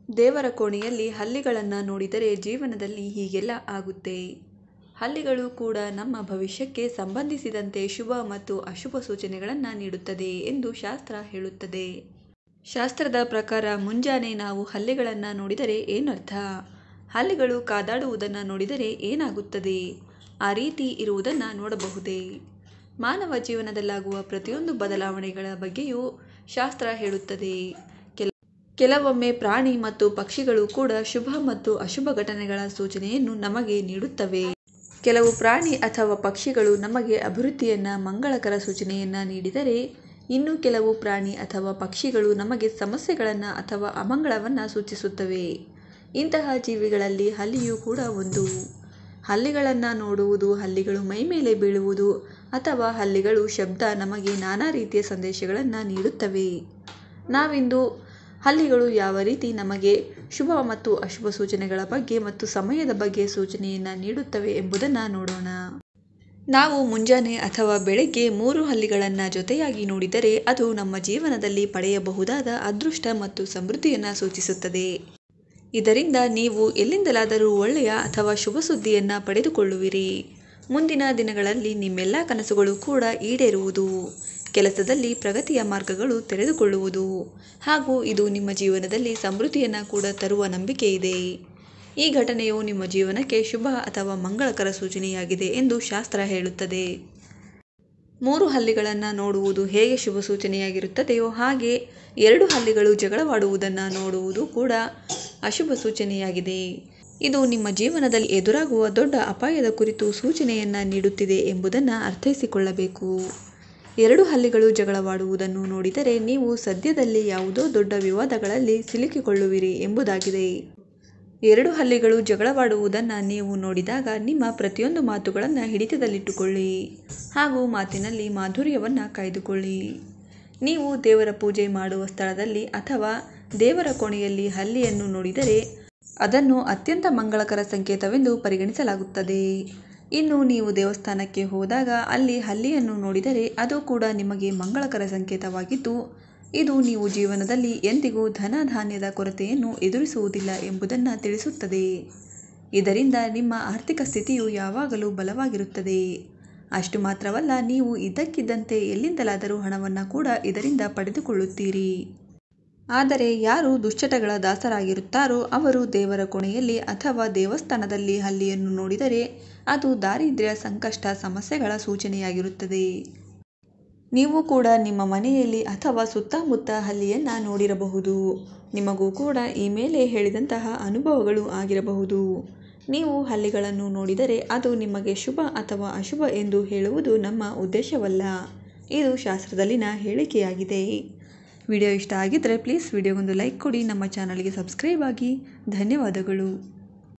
ದೇವರ ಕೋಣೆಯಲ್ಲಿ ಹಲ್ಲಿಗಳನ್ನು ನೋಡಿದರೆ ಜೀವನದಲ್ಲಿ ಹೀಗೆಲ್ಲ ಆಗುತ್ತೆ ಹಲ್ಲಿಗಳು ಕೂಡ ನಮ್ಮ ಭವಿಷ್ಯಕ್ಕೆ ಸಂಬಂಧಿಸಿದಂತೆ ಶುಭ ಮತ್ತು ಅಶುಭ ಸೂಚನೆಗಳನ್ನು ನೀಡುತ್ತದೆ ಎಂದು ಶಾಸ್ತ್ರ ಹೇಳುತ್ತದೆ ಶಾಸ್ತ್ರದ ಪ್ರಕಾರ ಮುಂಜಾನೆ ನಾವು ಹಲ್ಲಿಗಳನ್ನು ನೋಡಿದರೆ ಏನರ್ಥ ಹಲ್ಲಿಗಳು ಕಾದಾಡುವುದನ್ನು ನೋಡಿದರೆ ಏನಾಗುತ್ತದೆ ಆ ರೀತಿ ಇರುವುದನ್ನು ನೋಡಬಹುದೇ ಮಾನವ ಜೀವನದಲ್ಲಾಗುವ ಪ್ರತಿಯೊಂದು ಬದಲಾವಣೆಗಳ ಬಗ್ಗೆಯೂ ಶಾಸ್ತ್ರ ಹೇಳುತ್ತದೆ ಕೆಲ ಕೆಲವೊಮ್ಮೆ ಪ್ರಾಣಿ ಮತ್ತು ಪಕ್ಷಿಗಳು ಕೂಡ ಶುಭ ಮತ್ತು ಅಶುಭ ಘಟನೆಗಳ ಸೂಚನೆಯನ್ನು ನಮಗೆ ನೀಡುತ್ತವೆ ಕೆಲವು ಪ್ರಾಣಿ ಅಥವಾ ಪಕ್ಷಿಗಳು ನಮಗೆ ಅಭಿವೃದ್ಧಿಯನ್ನ ಮಂಗಳಕರ ಸೂಚನೆಯನ್ನ ನೀಡಿದರೆ ಇನ್ನು ಕೆಲವು ಪ್ರಾಣಿ ಅಥವಾ ಪಕ್ಷಿಗಳು ನಮಗೆ ಸಮಸ್ಯೆಗಳನ್ನು ಅಥವಾ ಅಮಂಗಳವನ್ನು ಸೂಚಿಸುತ್ತವೆ ಇಂತಹ ಜೀವಿಗಳಲ್ಲಿ ಹಲ್ಲಿಯೂ ಕೂಡ ಒಂದು ಹಲ್ಲಿಗಳನ್ನು ನೋಡುವುದು ಹಲ್ಲಿಗಳು ಮೈಮೇಲೆ ಬೀಳುವುದು ಅಥವಾ ಹಲ್ಲಿಗಳು ಶಬ್ದ ನಮಗೆ ನಾನಾ ರೀತಿಯ ಸಂದೇಶಗಳನ್ನು ನೀಡುತ್ತವೆ ನಾವಿಂದು ಹಲ್ಲಿಗಳು ಯಾವ ರೀತಿ ನಮಗೆ ಶುಭ ಮತ್ತು ಅಶುಭ ಸೂಚನೆಗಳ ಬಗ್ಗೆ ಮತ್ತು ಸಮಯದ ಬಗ್ಗೆ ಸೂಚನೆಯನ್ನು ನೀಡುತ್ತವೆ ಎಂಬುದನ್ನು ನೋಡೋಣ ನಾವು ಮುಂಜಾನೆ ಅಥವಾ ಬೆಳಗ್ಗೆ ಮೂರು ಹಲ್ಲಿಗಳನ್ನು ಜೊತೆಯಾಗಿ ನೋಡಿದರೆ ಅದು ನಮ್ಮ ಜೀವನದಲ್ಲಿ ಪಡೆಯಬಹುದಾದ ಅದೃಷ್ಟ ಮತ್ತು ಸಮೃದ್ಧಿಯನ್ನು ಸೂಚಿಸುತ್ತದೆ ಇದರಿಂದ ನೀವು ಎಲ್ಲಿಂದಲಾದರೂ ಒಳ್ಳೆಯ ಅಥವಾ ಶುಭ ಸುದ್ದಿಯನ್ನು ಪಡೆದುಕೊಳ್ಳುವಿರಿ ಮುಂದಿನ ದಿನಗಳಲ್ಲಿ ನಿಮ್ಮೆಲ್ಲ ಕನಸುಗಳು ಕೂಡ ಈಡೇರುವುದು ಕೆಲಸದಲ್ಲಿ ಪ್ರಗತಿಯ ಮಾರ್ಗಗಳು ತೆರೆದುಕೊಳ್ಳುವುದು ಹಾಗೂ ಇದು ನಿಮ್ಮ ಜೀವನದಲ್ಲಿ ಸಮೃದ್ಧಿಯನ್ನು ಕೂಡ ತರುವ ನಂಬಿಕೆ ಇದೆ ಈ ಘಟನೆಯು ನಿಮ್ಮ ಜೀವನಕ್ಕೆ ಶುಭ ಅಥವಾ ಮಂಗಳಕರ ಸೂಚನೆಯಾಗಿದೆ ಎಂದು ಶಾಸ್ತ್ರ ಹೇಳುತ್ತದೆ ಮೂರು ಹಲ್ಲಿಗಳನ್ನು ನೋಡುವುದು ಹೇಗೆ ಶುಭ ಸೂಚನೆಯಾಗಿರುತ್ತದೆಯೋ ಹಾಗೆ ಎರಡು ಹಲ್ಲಿಗಳು ಜಗಳವಾಡುವುದನ್ನು ನೋಡುವುದು ಕೂಡ ಅಶುಭ ಸೂಚನೆಯಾಗಿದೆ ಇದು ನಿಮ್ಮ ಜೀವನದಲ್ಲಿ ಎದುರಾಗುವ ದೊಡ್ಡ ಅಪಾಯದ ಕುರಿತು ಸೂಚನೆಯನ್ನು ನೀಡುತ್ತಿದೆ ಎಂಬುದನ್ನು ಅರ್ಥೈಸಿಕೊಳ್ಳಬೇಕು ಎರಡು ಹಲ್ಲಿಗಳು ಜಗಳವಾಡುವುದನ್ನು ನೋಡಿದರೆ ನೀವು ಸದ್ಯದಲ್ಲಿ ಯಾವುದೋ ದೊಡ್ಡ ವಿವಾದಗಳಲ್ಲಿ ಸಿಲುಕಿಕೊಳ್ಳುವಿರಿ ಎಂಬುದಾಗಿದೆ ಎರಡು ಹಲ್ಲಿಗಳು ಜಗಳವಾಡುವುದನ್ನು ನೀವು ನೋಡಿದಾಗ ನಿಮ್ಮ ಪ್ರತಿಯೊಂದು ಮಾತುಗಳನ್ನು ಹಿಡಿತದಲ್ಲಿಟ್ಟುಕೊಳ್ಳಿ ಹಾಗೂ ಮಾತಿನಲ್ಲಿ ಮಾಧುರ್ಯವನ್ನು ಕಾಯ್ದುಕೊಳ್ಳಿ ನೀವು ದೇವರ ಪೂಜೆ ಮಾಡುವ ಸ್ಥಳದಲ್ಲಿ ಅಥವಾ ದೇವರ ಕೋಣೆಯಲ್ಲಿ ಹಲ್ಲಿಯನ್ನು ನೋಡಿದರೆ ಅದನ್ನು ಅತ್ಯಂತ ಮಂಗಳಕರ ಸಂಕೇತವೆಂದು ಪರಿಗಣಿಸಲಾಗುತ್ತದೆ ಇನ್ನು ನೀವು ದೇವಸ್ಥಾನಕ್ಕೆ ಹೋದಾಗ ಅಲ್ಲಿ ಹಲ್ಲಿಯನ್ನು ನೋಡಿದರೆ ಅದು ಕೂಡ ನಿಮಗೆ ಮಂಗಳಕರ ಸಂಕೇತವಾಗಿದ್ದು ಇದು ನೀವು ಜೀವನದಲ್ಲಿ ಎಂದಿಗೂ ಧನ ಧಾನ್ಯದ ಕೊರತೆಯನ್ನು ಎದುರಿಸುವುದಿಲ್ಲ ಎಂಬುದನ್ನು ತಿಳಿಸುತ್ತದೆ ಇದರಿಂದ ನಿಮ್ಮ ಆರ್ಥಿಕ ಸ್ಥಿತಿಯು ಯಾವಾಗಲೂ ಬಲವಾಗಿರುತ್ತದೆ ಅಷ್ಟು ಮಾತ್ರವಲ್ಲ ನೀವು ಇದ್ದಕ್ಕಿದ್ದಂತೆ ಎಲ್ಲಿಂದಲಾದರೂ ಹಣವನ್ನು ಕೂಡ ಇದರಿಂದ ಪಡೆದುಕೊಳ್ಳುತ್ತೀರಿ ಆದರೆ ಯಾರು ದುಶ್ಚಟಗಳ ದಾಸರಾಗಿರುತ್ತಾರೋ ಅವರು ದೇವರ ಕೋಣೆಯಲ್ಲಿ ಅಥವಾ ದೇವಸ್ಥಾನದಲ್ಲಿ ಹಲ್ಲಿಯನ್ನು ನೋಡಿದರೆ ಅದು ದಾರಿದ್ರ್ಯ ಸಂಕಷ್ಟ ಸಮಸ್ಯೆಗಳ ಸೂಚನೆಯಾಗಿರುತ್ತದೆ ನೀವು ಕೂಡ ನಿಮ್ಮ ಮನೆಯಲ್ಲಿ ಅಥವಾ ಸುತ್ತಮುತ್ತ ಹಲ್ಲಿಯನ್ನು ನೋಡಿರಬಹುದು ನಿಮಗೂ ಕೂಡ ಈ ಮೇಲೆ ಹೇಳಿದಂತಹ ಅನುಭವಗಳು ಆಗಿರಬಹುದು ನೀವು ಹಲ್ಲಿಗಳನ್ನು ನೋಡಿದರೆ ಅದು ನಿಮಗೆ ಶುಭ ಅಥವಾ ಅಶುಭ ಎಂದು ಹೇಳುವುದು ನಮ್ಮ ಉದ್ದೇಶವಲ್ಲ ಇದು ಶಾಸ್ತ್ರದಲ್ಲಿನ ಹೇಳಿಕೆಯಾಗಿದೆ ವಿಡಿಯೋ ಇಷ್ಟ ಆಗಿದ್ದರೆ ಪ್ಲೀಸ್ ವಿಡಿಯೋಗೊಂದು ಲೈಕ್ ಕೊಡಿ ನಮ್ಮ ಚಾನಲ್ಗೆ ಸಬ್ಸ್ಕ್ರೈಬ್ ಆಗಿ ಧನ್ಯವಾದಗಳು